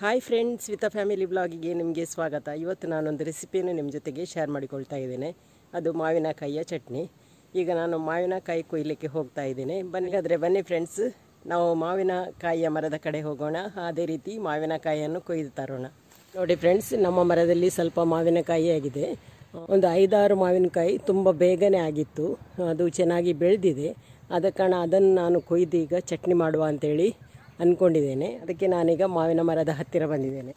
hi friends with family ಬ್ಲಾಗಿಗೆ ನಿಮಗೆ ಸ್ವಾಗತ ಇವತ್ತು ನಾನೊಂದು ರೆಸಿಪಿಯನ್ನು ನಿಮ್ಮ ಜೊತೆಗೆ ಶೇರ್ ಮಾಡಿಕೊಳ್ತಾ ಇದ್ದೇನೆ ಅದು ಮಾವಿನಕಾಯಿಯ ಚಟ್ನಿ ಈಗ ನಾನು ಮಾವಿನಕಾಯಿ ಕೊಯ್ಲಿಕ್ಕೆ ಹೋಗ್ತಾ ಇದ್ದೇನೆ ಬನ್ನಿ ಆದರೆ ಬನ್ನಿ ಫ್ರೆಂಡ್ಸ್ ನಾವು ಮಾವಿನಕಾಯಿಯ ಮರದ ಕಡೆ ಹೋಗೋಣ ಅದೇ ರೀತಿ ಮಾವಿನಕಾಯಿಯನ್ನು ಕೊಯ್ದು ತರೋಣ ನೋಡಿ ಫ್ರೆಂಡ್ಸ್ ನಮ್ಮ ಮರದಲ್ಲಿ ಸ್ವಲ್ಪ ಮಾವಿನಕಾಯಿ ಆಗಿದೆ ಒಂದು ಐದಾರು ಮಾವಿನಕಾಯಿ ತುಂಬ ಬೇಗನೆ ಆಗಿತ್ತು ಅದು ಚೆನ್ನಾಗಿ ಬೆಳೆದಿದೆ ಆದ ಕಾರಣ ಅದನ್ನು ನಾನು ಕೊಯ್ದು ಈಗ ಚಟ್ನಿ ಮಾಡುವ ಅಂತೇಳಿ ಅಂದ್ಕೊಂಡಿದ್ದೇನೆ ಅದಕ್ಕೆ ನಾನೀಗ ಮಾವಿನ ಮರದ ಹತ್ತಿರ ಬಂದಿದ್ದೇನೆ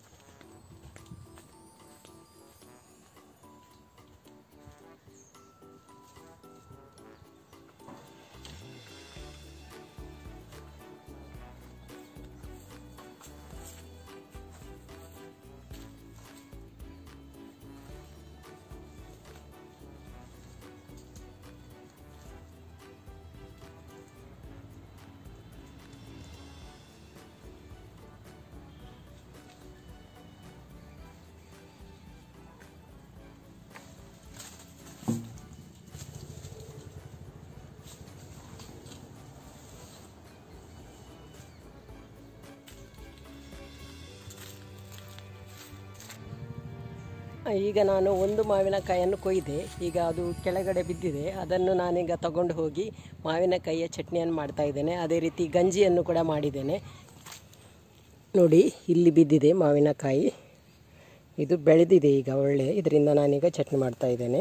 ಈಗ ನಾನು ಒಂದು ಮಾವಿನಕಾಯಿಯನ್ನು ಕೊಯ್ದೆ ಈಗ ಅದು ಕೆಳಗಡೆ ಬಿದ್ದಿದೆ ಅದನ್ನು ನಾನೀಗ ತಗೊಂಡು ಹೋಗಿ ಮಾವಿನಕಾಯಿಯ ಚಟ್ನಿಯನ್ನು ಮಾಡ್ತಾ ಇದ್ದೇನೆ ಅದೇ ರೀತಿ ಗಂಜಿಯನ್ನು ಕೂಡ ಮಾಡಿದ್ದೇನೆ ನೋಡಿ ಇಲ್ಲಿ ಬಿದ್ದಿದೆ ಮಾವಿನಕಾಯಿ ಇದು ಬೆಳೆದಿದೆ ಈಗ ಒಳ್ಳೆ ಇದರಿಂದ ನಾನೀಗ ಚಟ್ನಿ ಮಾಡ್ತಾ ಇದ್ದೇನೆ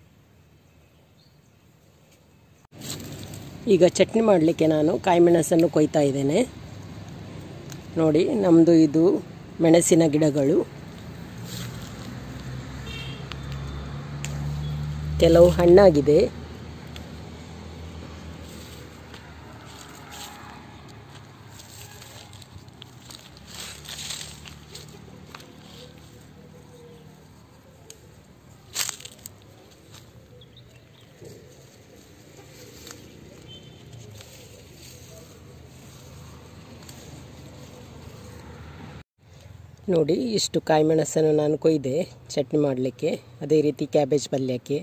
ಈಗ ಚಟ್ನಿ ಮಾಡಲಿಕ್ಕೆ ನಾನು ಕಾಯಿ ಮೆಣಸನ್ನು ಕೊಯ್ತಾ ಇದ್ದೇನೆ ನೋಡಿ ನಮ್ಮದು ಇದು ಮೆಣಸಿನ ಗಿಡಗಳು ಕೆಲವು ಹಣ್ಣಾಗಿದೆ ನೋಡಿ ಇಷ್ಟು ಕಾಯಿ ಮೆಣಸನ್ನು ನಾನು ಕೊಯ್ದೆ ಚಟ್ನಿ ಮಾಡಲಿಕ್ಕೆ ಅದೇ ರೀತಿ ಕ್ಯಾಬೇಜ್ ಪಲ್ಯಕ್ಕೆ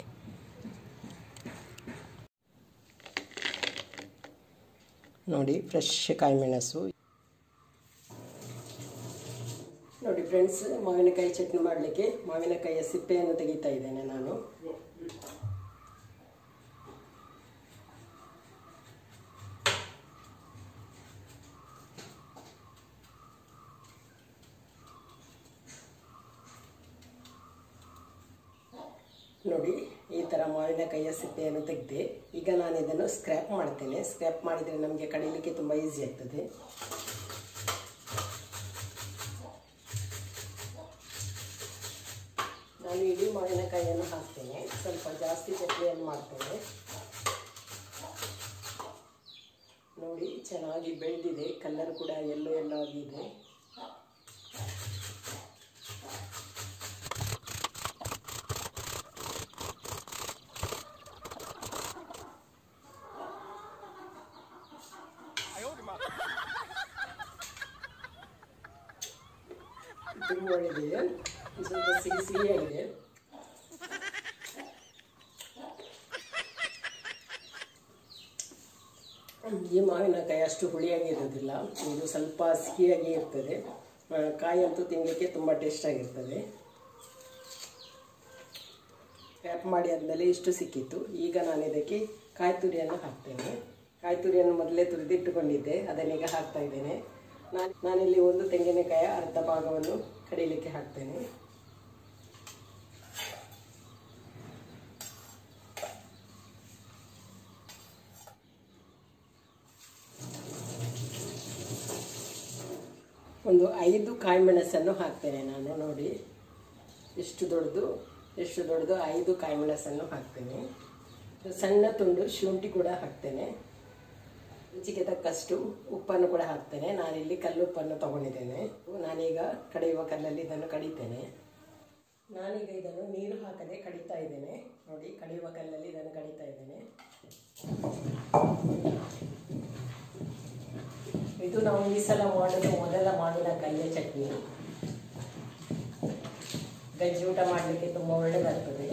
ನೋಡಿ ಫ್ರೆಶ್ ಕಾಯಿ ಮೆಣಸು ನೋಡಿ ಫ್ರೆಂಡ್ಸ್ ಮಾವಿನಕಾಯಿ ಚಟ್ನಿ ಮಾಡಲಿಕ್ಕೆ ಮಾವಿನಕಾಯಿಯ ಸಿಪ್ಪೆಯನ್ನು ತೆಗಿತಾ ಇದ್ದೇನೆ ನಾನು ನೋಡಿ ಈ ಥರ ಮಾವಿನಕಾಯಿಯ ಸಿಪ್ಪೆಯನ್ನು ತೆಗೆದೆ ಈಗ ನಾನು ಇದನ್ನು ಸ್ಕ್ರ್ಯಾಪ್ ಮಾಡ್ತೇನೆ ಸ್ಕ್ರ್ಯಾಪ್ ಮಾಡಿದರೆ ನಮಗೆ ಕಡಿಲಿಕ್ಕೆ ತುಂಬ ಈಸಿ ಆಗ್ತದೆ ನಾನು ಇಡೀ ಮಾವಿನಕಾಯಿಯನ್ನು ಹಾಕ್ತೇನೆ ಸ್ವಲ್ಪ ಜಾಸ್ತಿ ಚಟ್ನಿಯನ್ನು ಮಾಡ್ತೇನೆ ನೋಡಿ ಚೆನ್ನಾಗಿ ಬೆಳೆದಿದೆ ಕಲರ್ ಕೂಡ ಎಲ್ಲೋ ಎಲ್ಲೋ ಆಗಿದೆ ತುಂಬ ಒಳ್ಳೆದಿದೆ ಸ್ವಲ್ಪ ಸಿಹಿ ಸಿಹಿಯಾಗಿದೆ ಈ ಮಾವಿನಕಾಯಿ ಅಷ್ಟು ಹುಳಿಯಾಗಿ ಇರೋದಿಲ್ಲ ಇದು ಸ್ವಲ್ಪ ಸಿಹಿಯಾಗಿ ಇರ್ತದೆ ಕಾಯಿ ಅಂತೂ ತಿನ್ನಲಿಕ್ಕೆ ತುಂಬ ಟೇಸ್ಟ್ ಆಗಿರ್ತದೆ ಪ್ಯಾಕ್ ಮಾಡಿ ಆದಮೇಲೆ ಇಷ್ಟು ಸಿಕ್ಕಿತ್ತು ಈಗ ನಾನು ಇದಕ್ಕೆ ಕಾಯಿ ತುರಿಯನ್ನು ಹಾಕ್ತೇನೆ ಕಾಯಿ ತುರಿಯನ್ನು ಮೊದಲೇ ತುರಿದಿಟ್ಟುಕೊಂಡಿದ್ದೆ ಅದನ್ನೀಗ ಹಾಕ್ತಾ ಇದ್ದೇನೆ ನಾನು ನಾನಿಲ್ಲಿ ಒಂದು ತೆಂಗಿನಕಾಯ ಅರ್ಧ ಭಾಗವನ್ನು ಕಡಿಲಿಕ್ಕೆ ಹಾಕ್ತೇನೆ ಒಂದು ಐದು ಕಾಯಿ ಮೆಣಸನ್ನು ಹಾಕ್ತೇನೆ ನಾನು ನೋಡಿ ಎಷ್ಟು ದೊಡ್ಡದು ಎಷ್ಟು ದೊಡ್ಡದು ಐದು ಕಾಯಿ ಮೆಣಸನ್ನು ಹಾಕ್ತೇನೆ ಸಣ್ಣ ತುಂಡು ಶುಂಠಿ ಕೂಡ ಹಾಕ್ತೇನೆ ರುಚಿಗೆ ತಕ್ಕಷ್ಟು ಉಪ್ಪನ್ನು ಕೂಡ ಹಾಕ್ತೇನೆ ನಾನಿಲ್ಲಿ ಕಲ್ಲುಪ್ಪನ್ನು ತಗೊಂಡಿದ್ದೇನೆ ನಾನೀಗ ಕಡಿಯುವ ಕಲ್ಲಲ್ಲಿ ಇದನ್ನು ಕಡಿತೇನೆ ನಾನೀಗ ಇದನ್ನು ನೀರು ಹಾಕದೆ ಕಡಿತಾ ಇದ್ದೇನೆ ನೋಡಿ ಕಡಿಯುವ ಕಲ್ಲಲ್ಲಿ ಇದನ್ನು ಕಡಿತಾ ಇದ್ದೇನೆ ಇದು ನಾವು ಈ ಸಲ ಮಾಡಲು ಮೊದಲ ಮಾವಿನಕಾಯಿಯ ಚಟ್ನಿ ಗಜ್ಜಿ ಊಟ ಮಾಡಲಿಕ್ಕೆ ತುಂಬ ಒಳ್ಳೆಯದಾಗ್ತದೆ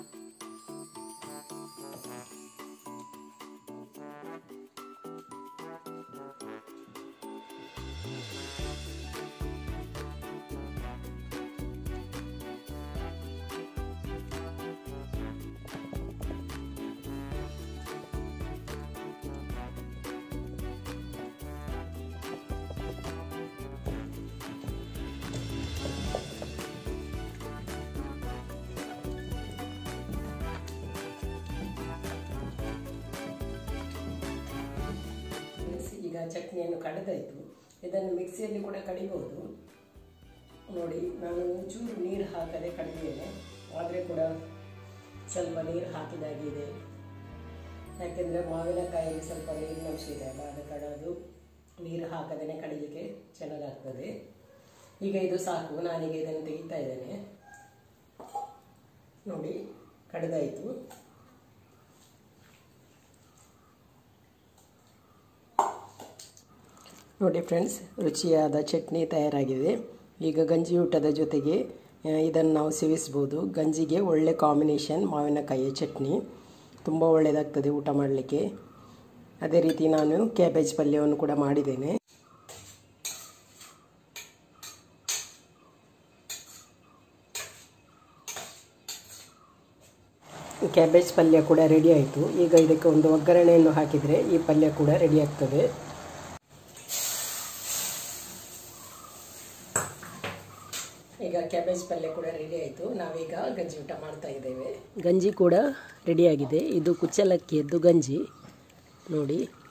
ಈಗ ಚಟ್ನಿಯನ್ನು ಕಡೆದಾಯಿತು ಇದನ್ನು ಮಿಕ್ಸಿಯಲ್ಲಿ ಕೂಡ ಕಡಿಬೋದು ನೋಡಿ ನಾನು ಚೂರು ನೀರು ಹಾಕದೆ ಕಡಿದೇನೆ ಆದರೆ ಕೂಡ ಸ್ವಲ್ಪ ನೀರು ಹಾಕಿದಾಗಿದೆ ಯಾಕೆಂದರೆ ಮಾವಿನಕಾಯಿಗೆ ಸ್ವಲ್ಪ ನೀರಿನ ಅಂಶ ಇದೆ ಅಲ್ಲ ಆದ ಕಾರಣ ಅದು ನೀರು ಹಾಕದೇ ಕಡಿಲಿಕ್ಕೆ ಚೆನ್ನಾಗಾಗ್ತದೆ ಈಗ ಇದು ಸಾಕು ನಾನೀಗ ಇದನ್ನು ತೆಗಿತಾ ಇದ್ದೇನೆ ನೋಡಿ ಕಡಿದಾಯಿತು ನೋಡಿ ಫ್ರೆಂಡ್ಸ್ ರುಚಿಯಾದ ಚಟ್ನಿ ತಯಾರಾಗಿದೆ ಈಗ ಗಂಜಿ ಊಟದ ಜೊತೆಗೆ ಇದನ್ನು ನಾವು ಸೇವಿಸ್ಬೋದು ಗಂಜಿಗೆ ಒಳ್ಳೆ ಕಾಂಬಿನೇಷನ್ ಮಾವಿನಕಾಯಿಯ ಚಟ್ನಿ ತುಂಬ ಒಳ್ಳೆಯದಾಗ್ತದೆ ಊಟ ಮಾಡಲಿಕ್ಕೆ ಅದೇ ರೀತಿ ನಾನು ಕ್ಯಾಬೇಜ್ ಪಲ್ಯವನ್ನು ಕೂಡ ಮಾಡಿದ್ದೇನೆ ಕ್ಯಾಬೇಜ್ ಪಲ್ಯ ಕೂಡ ರೆಡಿ ಆಯಿತು ಈಗ ಇದಕ್ಕೆ ಒಂದು ಒಗ್ಗರಣೆಯನ್ನು ಹಾಕಿದರೆ ಈ ಪಲ್ಯ ಕೂಡ ರೆಡಿ ಆಗ್ತದೆ ಈಗ ಕ್ಯಾಬೇಜ್ ಪಲ್ಯ ಕೂಡ ರೆಡಿ ಆಯಿತು ನಾವೀಗ ಗಂಜಿ ಊಟ ಮಾಡ್ತಾ ಇದ್ದೇವೆ ಗಂಜಿ ಕೂಡ ರೆಡಿಯಾಗಿದೆ ಇದು ಕುಚ್ಚಲಕ್ಕಿಯದ್ದು ಗಂಜಿ ನೋಡಿ